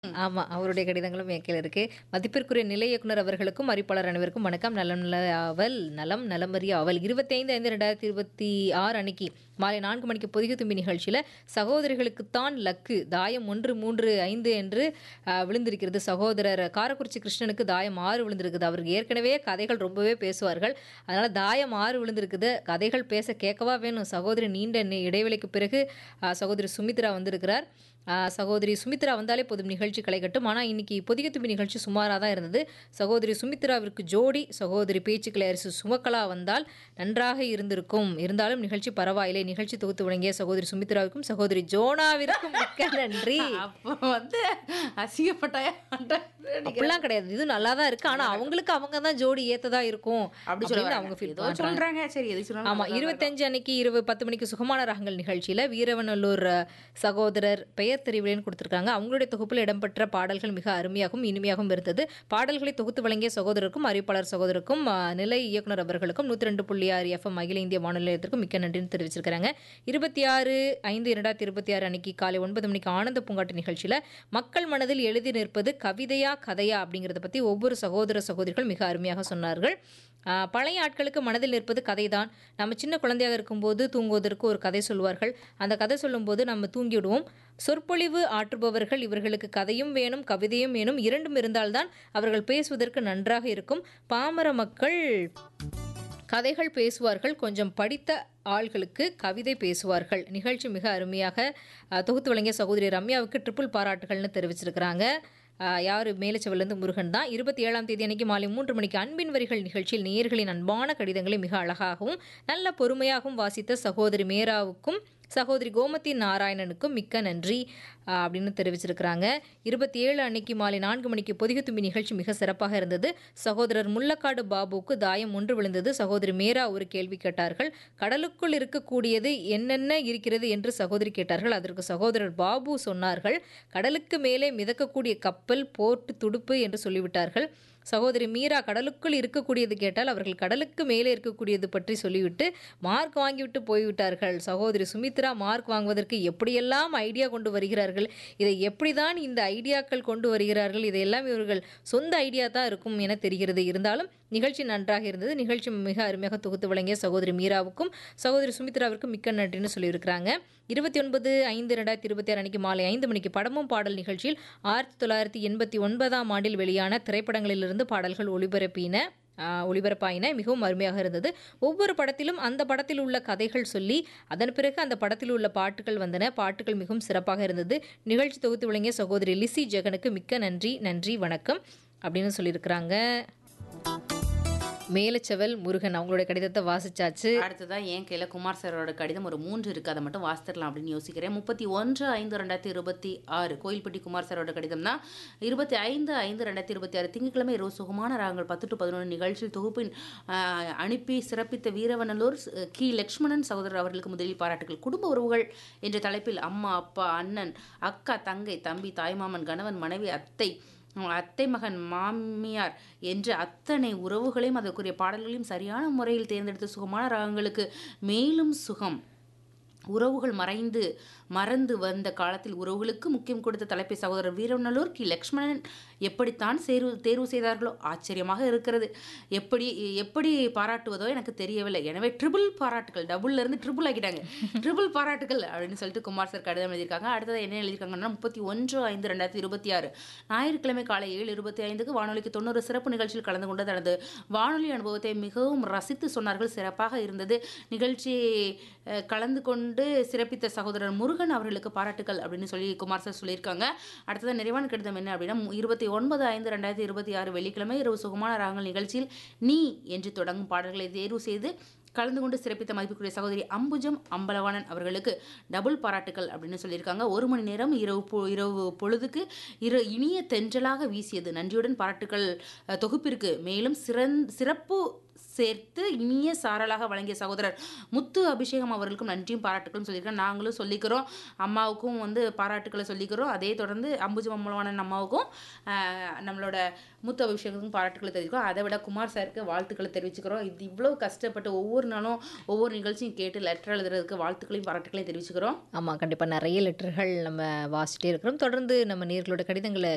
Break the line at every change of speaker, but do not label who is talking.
ஆமா. அவருடைய கடிதங்களும் என் கையில இருக்கு. மதிப்பிற்குரிய நிலை இயக்குனர் அவர்களுக்கும், அறிவிப்பாளர் அனைவருக்கும் வணக்கம். நலம் நல்ல ஆவல், நலம் நலமறிய ஆவல். 25/5/2026 அன்னைக்கு மாலை 4 மணிக்கு பொதிகை தும்பி நிகழ்ச்சியில சகோதரிகளுக்குத்தான் லக்கு தாயம் 1, 3, 5 என்று அ, விழுந்திருக்கிறது. சகோதரர் காரக்குறிச்சி கிருஷ்ணனுக்கு தாயம் 6 விழுந்திருக்குது. அவருக்கு ஏற்கனவே கதைகள் ரொம்பவே பேசுவார்கள். அதனால தாயம் 6 விழுந்திருக்குது. கதைகள் பேச கேட்கவா வேணும். சகோதரி நீண்ட நி- இடைவெளிக்கு பிறகு அ, சகோதரி சுமித்ரா வந்திருக்கிறார். ஆ, சகோதரி சுமித்ரா வந்தாலே போதும் நிகழ்ச்சி களைகட்டும் ஆனால் இன்னைக்கு பொதிகை தும்பி நிகழ்ச்சி சுமாராக தான் இருந்தது சகோதரி சுமித்ராவிற்கு ஜோடி சகோதரி பேச்சுக்களை அரசு சுமக்கலா வந்தால் நன்றாக இருந்திருக்கும் இருந்தாலும் நிகழ்ச்சி பரவாயில்லை நிகழ்ச்சி தொகுத்து வழங்கிய சகோதரி சுமித்ராவிற்கும் சகோதரி ஜோனாவிற்கும் மிக்க நன்றி
அப்போ வந்து அசிங்கப்பட்டாயா
அப்படிலாம் கிடையாது இது நல்லா தான் இருக்கு ஆனா அவங்களுக்கு அவங்க தான் ஜோடி ஏத்ததா இருக்கும்
அப்படி
அப்படின்னு
சொல்ல
அவங்க ஃபீல்
ஏதோ
பண்றாங்க
சொல்றாங்க சரி எது சொன்னாலும்
ஆமா இருபத்தஞ்சு அன்னைக்கு இரவு பத்து மணிக்கு சுகமான ராகங்கள் நிகழ்ச்சியில வீரவநல்லூர் அஹ், சகோதரர் பெயர் தெரிவிலேன்னு கொடுத்திருக்காங்க அவங்களுடைய தொகுப்பில் இடம்பெற்ற பாடல்கள் மிக அருமையாகவும் இனிமையாகவும் இருந்தது பாடல்களை தொகுத்து வழங்கிய சகோதரருக்கும் அறிவிப்பாளர் சகோதரருக்கும் அஹ், நிலை இயக்குனர் அவர்களுக்கும் நூற்றி ரெண்டு புள்ளி ஆறு எஃப்எம் அகில இந்திய வானொலி நிலையத்திற்கும் மிக்க நன்றின்னு தெரிவிச்சிருக்காங்க இருபத்தி ஆறு ஐந்து இரண்டாயிரத்தி இருபத்தி ஆறு அன்னைக்கு காலை ஒன்பது மணிக்கு ஆனந்த பூங்காட்டு நிகழ்ச்சியில மக்கள் மனதில் எழுதி நிற்பது கவிதையா கதையா அப்படிங்கிறத பத்தி ஒவ்வொரு சகோதர சகோதரிகள் மிக அருமையாக சொன்னார்கள் ஆஹ் பழைய ஆட்களுக்கு மனதில் நிற்பது கதைதான் நம்ம சின்ன குழந்தையாக இருக்கும்போது தூங்குவதற்கு ஒரு கதை சொல்வார்கள் அந்த கதை சொல்லும்போது நம்ம தூங்கிவிடுவோம் சொற்பொழிவு ஆற்றுபவர்கள் இவர்களுக்கு கதையும் வேணும் கவிதையும் வேணும் இரண்டும் இருந்தால்தான் அவர்கள் பேசுவதற்கு நன்றாக இருக்கும் பாமர மக்கள் கதைகள் பேசுவார்கள் கொஞ்சம் படித்த ஆள்களுக்கு கவிதை பேசுவார்கள் நிகழ்ச்சி மிக அருமையாக அஹ், தொகுத்து வழங்கிய சகோதரி ரம்யாவுக்கு ட்ரிபிள் பாராட்டுகள்னு தெரிவிச்சிருக்கிறாங்க அஹ், யார் மேலச்சவலேருந்து முருகன் தான் இருபத்தி ஏழாம் தேதி அன்னைக்கு மாலை மூன்று மணிக்கு அன்பின் வரிகள் நிகழ்ச்சியில் நேயர்களின் அன்பான கடிதங்களை மிக அழகாகவும் நல்ல பொறுமையாகவும் வாசித்த சகோதரி மேராவுக்கும் சகோதரி கோமதி நாராயணனுக்கும் மிக்க நன்றி அஹ், அப்படின்னு தெரிவிச்சிருக்கிறாங்க இருபத்தி ஏழு அன்னைக்கு மாலை நான்கு மணிக்கு பொதிகை தும்பி நிகழ்ச்சி மிக சிறப்பாக இருந்தது சகோதரர் முள்ளக்காடு பாபுவுக்கு தாயம் ஒன்று விழுந்தது சகோதரி மேரா ஒரு கேள்வி கேட்டார்கள் கடலுக்குள் இருக்கக்கூடியது என்னென்ன இருக்கிறது என்று சகோதரி கேட்டார்கள் அதற்கு சகோதரர் பாபு சொன்னார்கள் கடலுக்கு மேலே மிதக்கக்கூடிய கப்பல் போர்ட் துடுப்பு என்று சொல்லிவிட்டார்கள் சகோதரி மீரா கடலுக்குள் இருக்கக்கூடியது கேட்டால் அவர்கள் கடலுக்கு மேலே இருக்கக்கூடியது பற்றி சொல்லிவிட்டு மார்க் வாங்கிவிட்டு போய்விட்டார்கள் சகோதரி சுமித்ரா மார்க் வாங்குவதற்கு எப்படியெல்லாம் ஐடியா கொண்டு வருகிறார்கள் இதை எப்படிதான் இந்த ஐடியாக்கள் கொண்டு வருகிறார்கள் இதையெல்லாம் இவர்கள் சொந்த ஐடியா தான் இருக்கும் என தெரிகிறது இருந்தாலும் நிகழ்ச்சி நன்றாக இருந்தது நிகழ்ச்சி மிக அருமையாக தொகுத்து வழங்கிய சகோதரி மீராவுக்கும் சகோதரி சுமித்ராவிற்கும் மிக்க நன்றின்னு சொல்லியிருக்கிறாங்க இருபத்தி ஒன்பது ஐந்து ரெண்டாயிரத்தி இருபத்தி ஆறு அன்னைக்கு மாலை ஐந்து மணிக்கு படமும் பாடல் நிகழ்ச்சியில் ஆயிரத்தி தொள்ளாயிரத்தி எண்பத்தி ஒன்பதாம் ஆண்டில் வெளியான திரைப்படங்களிலிருந்து பாடல்கள் ஒளிபரப்பின ஆஹ், ஒளிபரப்பாயின மிகவும் அருமையாக இருந்தது ஒவ்வொரு படத்திலும் அந்த படத்தில் உள்ள கதைகள் சொல்லி அதன் பிறகு அந்த படத்தில் உள்ள பாட்டுகள் வந்தன பாட்டுகள் மிகவும் சிறப்பாக இருந்தது நிகழ்ச்சி தொகுத்து வழங்கிய சகோதரி லிசி ஜெகனுக்கு மிக்க நன்றி நன்றி வணக்கம் அப்படின்னு சொல்லியிருக்கிறாங்க மேலச்செவல் முருகன் அவங்களுடைய கடிதத்தை வாசிச்சாச்சு
அடுத்ததா என் கையில குமார் சாரோட கடிதம் ஒரு மூன்று இருக்கு அதை மட்டும் வாசித்துடலாம் அப்படின்னு யோசிக்கிறேன் முப்பத்தி ஒன்று ஐந்து ரெண்டாயிரத்தி இருபத்தி ஆறு கோயில்பட்டி குமார் சாரோட கடிதம் தான் இருபத்தி ஐந்து ஐந்து ரெண்டாயிரத்தி இருபத்தி ஆறு திங்கட்கிழமை இரவு சுகமான ராகங்கள் பத்து டு பதினொன்று நிகழ்ச்சியில் தொகுப்பின் ஆஹ், அனுப்பி சிறப்பித்த வீரவநல்லூர் ஸ்- கி லக்ஷ்மணன் சகோதரர் அவர்களுக்கு முதலில் பாராட்டுகள் குடும்ப உறவுகள் என்ற தலைப்பில் அம்மா அப்பா அண்ணன் அக்கா தங்கை தம்பி தாய்மாமன் கணவன் மனைவி அத்தை அத்தை மகன் மாமியார் என்று அத்தனை உறவுகளையும் அதற்குரிய பாடல்களையும் சரியான முறையில் தேர்ந்தெடுத்த சுகமான ராகங்களுக்கு மேலும் சுகம் உறவுகள் மறைந்து மறந்து வந்த காலத்தில் உறவுகளுக்கு முக்கியம் கொடுத்த தலைப்பை சகோதரர் வீரநல்லூர் கி லக்ஷ்மணன் எப்படித்தான் தேர்வு தேர்வு செய்தார்களோ ஆச்சரியமாக இருக்கிறது எப்படி எப்படி பாராட்டுவதோ எனக்கு தெரியவில்லை எனவே ட்ரிபிள் பாராட்டுகள் டபுள்ல இருந்து ட்ரிபிள் ஆக்கிட்டாங்க ட்ரிபிள் பாராட்டுகள் அப்படின்னு சொல்லிட்டு குமார் சார் கடிதம் எழுதியிருக்காங்க அடுத்தது என்ன எழுதியிருக்காங்கன்னா முப்பத்தி ஒன்று ஐந்து ரெண்டாயிரத்தி இருபத்தி ஆறு ஞாயிற்றுக்கிழமை காலை ஏழு இருபத்தி ஐந்துக்கு வானொலிக்கு தொண்ணூறு சிறப்பு நிகழ்ச்சியில் கலந்து கொண்டு தனது வானொலி அனுபவத்தை மிகவும் ரசித்து சொன்னார்கள் சிறப்பாக இருந்தது நிகழ்ச்சி அஹ், கலந்து கொண்டு சிறப்பித்த சகோதரர் முருகன் அவர்களுக்கு பாராட்டுகள் அப்படின்னு சொல்லி குமார் சார் சொல்லியிருக்காங்க அடுத்தது நிறைவான கடிதம் என்ன அப்படின்னா இருபத்தி ஒன்பது ஐந்து ரெண்டாயிரத்தி இருபத்தி ஆறு வெள்ளிக்கிழமை இரவு சுகமான ராகங்கள் நிகழ்ச்சியில் நீ என்று தொடங்கும் பாடல்களை தேர்வு செய்து கலந்து கொண்டு சிறப்பித்த மதிப்புக்குரிய சகோதரி அம்புஜம் அம்பலவாணன் அவர்களுக்கு டபுள் பாராட்டுகள் அப்படின்னு சொல்லியிருக்காங்க ஒரு மணி நேரம் இரவு பொ- இரவு பொழுதுக்கு இரு இனிய தென்றலாக வீசியது நன்றியுடன் பாராட்டுகள் அஹ், தொகுப்பிற்கு மேலும் சிறந் சிறப்பு சேர்த்து இனிய சாரலாக வழங்கிய சகோதரர் முத்து அபிஷேகம் அவர்களுக்கும் நன்றியும் பாராட்டுகளும் சொல்லியிருக்கோம் நாங்களும் சொல்லிக்கிறோம் அம்மாவுக்கும் வந்து பாராட்டுக்களை சொல்லிக்கிறோம் அதே தொடர்ந்து அம்புஜம் அம்மலவாணன் அம்மாவுக்கும் ஆஹ், நம்மளோட முத்து அபிஷேகத்துக்கும் பாராட்டுக்களை தெரிவிக்கிறோம் அதை விட குமார் சாருக்கு வாழ்த்துக்களை தெரிவிச்சுக்கிறோம் இது இவ்வளோ கஷ்டப்பட்டு ஒவ்வொரு நாளும் ஒவ்வொரு நிகழ்ச்சியும் கேட்டு லெட்டர் எழுதுறதுக்கு வாழ்த்துக்களையும் பாராட்டுகளையும் தெரிவிச்சுக்கிறோம்
ஆமாம் கண்டிப்பாக நிறைய லெட்டர்கள் நம்ம வாசிட்டே இருக்கிறோம் தொடர்ந்து நம்ம நேர்களோட கடிதங்களை